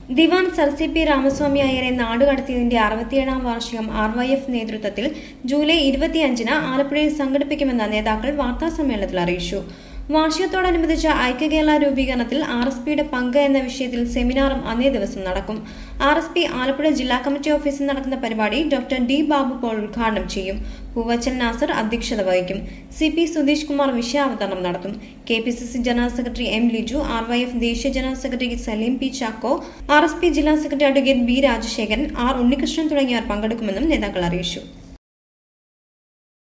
ദിവാൻ sir C P Ramaswamy അയ്യരെ നാടുകടത്തിയതിന്റെ അറുപത്തിയേഴാം വാർഷികം ആർ വൈ എഫ് നേതൃത്വത്തിൽ ജൂലൈ ഇരുപത്തിയഞ്ചിന് ആലപ്പുഴയിൽ സംഘടിപ്പിക്കുമെന്ന് നേതാക്കൾ വാർത്താസമ്മേളനത്തിൽ അറിയിച്ചു വാർഷികത്തോടനുബന്ധിച്ച ഐക്യകേരള രൂപീകരണത്തിൽ ആർ എസ് പിയുടെ പങ്ക് എന്ന വിഷയത്തിൽ സെമിനാറും അന്നേ ദിവസം നടക്കും ആർ എസ് പി ആലപ്പുഴ ജില്ലാ കമ്മിറ്റി ഓഫീസിൽ നടക്കുന്ന പരിപാടി ഡോക്ടർ ഡി ബാബു പോൾ ഉദ്ഘാടനം ചെയ്യും പൂവച്ചൽ നാസർ അധ്യക്ഷത വഹിക്കും സി പി സുധീഷ് കുമാർ വിഷയാവതരണം നടത്തും K P C C general secretary M Liju R Y F ദേശീയ general secretary Saleem P Chacko R S P ജില്ലാ secretary advocate B Rajasekharan R Unnikrishnan തുടങ്ങിയവർ പങ്കെടുക്കുമെന്നും നേതാക്കൾ അറിയിച്ചു